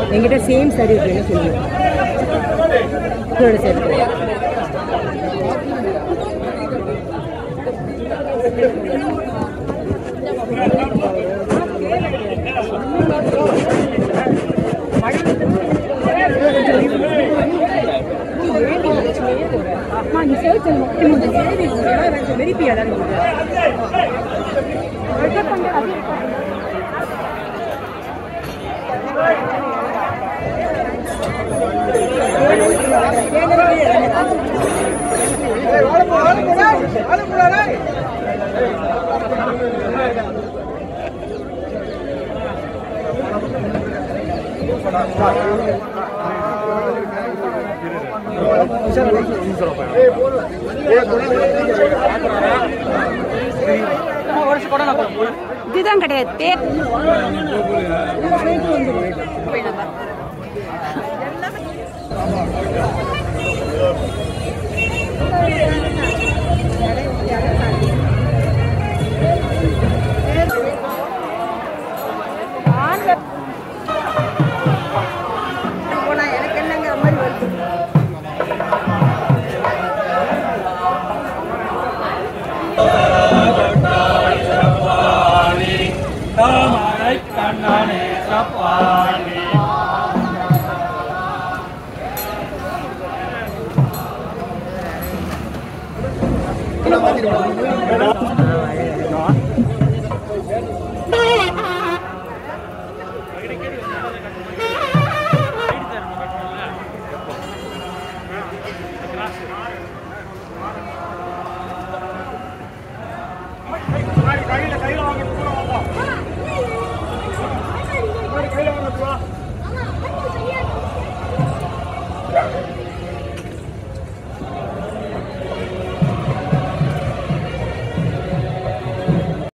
என்கிட்ட same sorry இருக்குன்னு சொல்லுங்க இதோட சேர்த்து அம்மா நீ சேர்த்து வெறிப்பியா தான் இதுதான் கிடையாது பேர் தாமரை கண்ணனே சப்பானி கையில கையில வாங்க கையில வாங்க